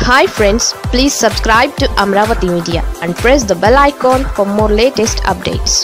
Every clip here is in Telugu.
hi friends please subscribe to Amaravati media and press the bell icon for more latest updates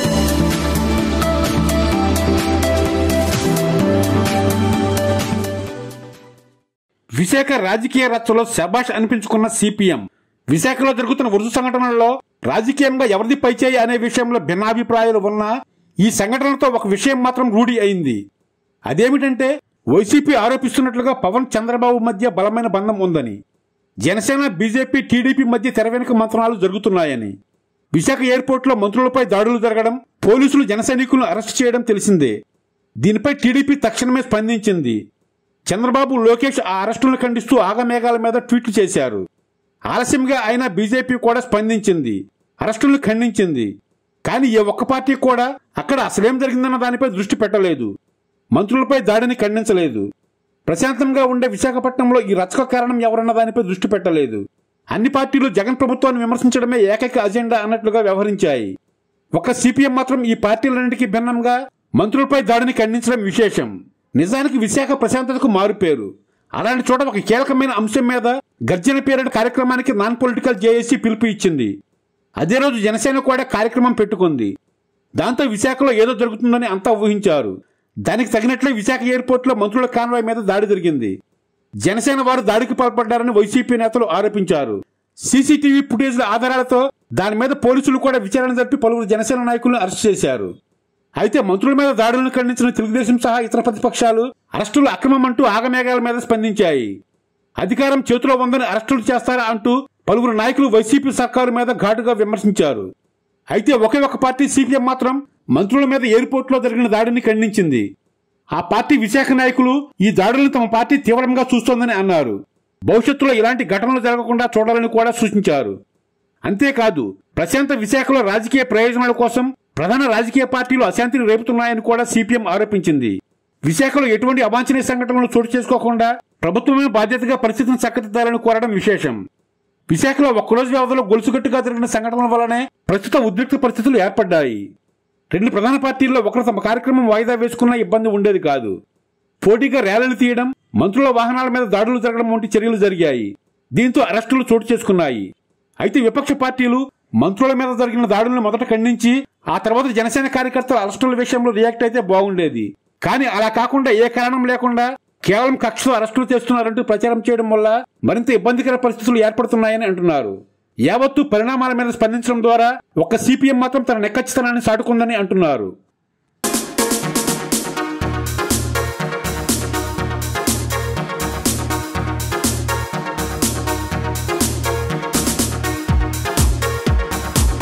Visakha రాజకీయ రచ్చలో శబాష్ అనిపించుకున్న సిపిఎం విశాఖలో జరుగుతున్న వరుస సంఘటనల్లో రాజకీయంగా ఎవరిది పైచేయి అనే విషయంలో భిన్నాభిప్రాయాలు ఉన్నా ఈ సంఘటనతో ఒక విషయం మాత్రం రూఢి అయింది అదేమిటంటే వైసీపీ ఆరోపిస్తున్నట్లుగా పవన్ చంద్రబాబు మధ్య బలమైన బంధం ఉందని జనసేన బీజేపీ టీడీపీ మధ్య తెర వెనుక మంత్రాలు జరుగుతున్నాయని విశాఖ ఎయిర్పోర్ట్లో మంత్రులపై దాడులు జరగడం పోలీసులు జన సైనికులను అరెస్ట్ చేయడం తెలిసిందే దీనిపై టీడీపీ తక్షణమే స్పందించింది చంద్రబాబు లోకేష్ ఆ అరెస్టులను ఖండిస్తూ ఆగమేఘాల మీద ట్వీట్లు చేశారు ఆలస్యంగా అయినా బీజేపీ కూడా స్పందించింది అరెస్టులను ఖండించింది కానీ ఏ ఒక్క పార్టీ కూడా అక్కడ అసలేం జరిగిందన్న దానిపై దృష్టి పెట్టలేదు మంత్రులపై దాడిని ఖండించలేదు ప్రశాంతంగా ఉండే విశాఖపట్నంలో ఈ రచక కారణం ఎవరన్న దానిపై దృష్టి పెట్టలేదు అన్ని పార్టీలు జగన్ ప్రభుత్వాన్ని విమర్శించడమే ఏకైక అజెండా అన్నట్లుగా వ్యవహరించాయి ఒక్క సిపిఎం మాత్రం ఈ పార్టీలన్నింటికీ భిన్నంగా మంత్రులపై దాడిని ఖండించడం విశేషం నిజానికి విశాఖ ప్రశాంతతకు మారుపేరు అలాంటి చోట ఒక కీలకమైన అంశం మీద గర్జన పీరియడ్ కార్యక్రమానికి నాన్ పొలిటికల్ జేఏసీ పిలుపు ఇచ్చింది అదే రోజు జనసేన కూడా కార్యక్రమం పెట్టుకుంది దాంతో విశాఖలో ఏదో జరుగుతుందని అంతా ఊహించారు దానికి తగినట్లే విశాఖ ఎయిర్పోర్ట్లో మంత్రుల కాన్వాయ్ మీద దాడి జరిగింది జనసేన వారు దాడికి పాల్పడ్డారని వైసీపీ నేతలు ఆరోపించారు సీసీటీవీ ఫుటేజ్ల ఆధారాలతో దాని మీద పోలీసులు కూడా విచారణ జరిపి పలువురు జనసేన నాయకులను అరెస్ట్ చేశారు అయితే మంత్రుల మీద దాడులను ఖండించిన తెలుగుదేశం సహా ఇతర ప్రతిపక్షాలు అరెస్టులు అక్రమం అంటూ ఆగమేఘాల మీద స్పందించాయి అధికారం చేతిలో ఉందని అరెస్టులు చేస్తారా అంటూ పలువురు నాయకులు వైసీపీ సర్కారు మీద ఘాటుగా విమర్శించారు అయితే ఒకే ఒక పార్టీ సిపిఎం మాత్రం మంత్రుల మీద ఎయిర్పోర్ట్లో జరిగిన దాడిని ఖండించింది ఆ పార్టీ విశాఖ నాయకులు ఈ దాడులను తమ పార్టీ తీవ్రంగా చూస్తోందని అన్నారు భవిష్యత్తులో ఇలాంటి ఘటనలు జరగకుండా చూడాలని కూడా సూచించారు అంతేకాదు ప్రశాంత విశాఖలో రాజకీయ ప్రయోజనాల కోసం ప్రధాన రాజకీయ పార్టీలు అశాంతిని రేపుతున్నాయని కూడా సిపిఎం ఆరోపించింది విశాఖలో ఎటువంటి అవాంఛనీయ సంఘటనలు చోటు చేసుకోకుండా ప్రభుత్వమే బాధ్యతగా పరిస్థితిని చక్కదిద్దాలని కోరడం విశేషం విశాఖలో ఒక్కరోజు వ్యవధిలో గొలుసుగట్టుగా జరిగిన సంఘటనల వల్లనే ప్రస్తుత ఉద్రిక్త పరిస్థితులు ఏర్పడ్డాయి రెండు ప్రధాన పార్టీల్లో ఒకరు తమ కార్యక్రమం వాయిదా వేసుకున్న ఇబ్బంది ఉండేది కాదు పోటీగా ర్యాలీలు తీయడం మంత్రుల వాహనాల మీద దాడులు జరగడం వంటి చర్యలు జరిగాయి దీంతో అరెస్టులు చోటు చేసుకున్నాయి అయితే విపక్ష పార్టీలు మంత్రుల మీద జరిగిన దాడులను మొదట ఖండించి ఆ తర్వాత జనసేన కార్యకర్తల అరెస్టుల విషయంలో రియాక్ట్ అయితే బాగుండేది కానీ అలా కాకుండా ఏ కారణం లేకుండా కేవలం కక్షలో అరెస్టులు చేస్తున్నారంటూ ప్రచారం చేయడం వల్ల మరింత ఇబ్బందికర పరిస్థితులు ఏర్పడుతున్నాయని అంటున్నారు యావత్తు పరిణామాల మీద స్పందించడం ద్వారా ఒక్క సిపిఎం మాత్రం తన నెక్కచ్చితనాన్ని సాటుకుందని అంటున్నారు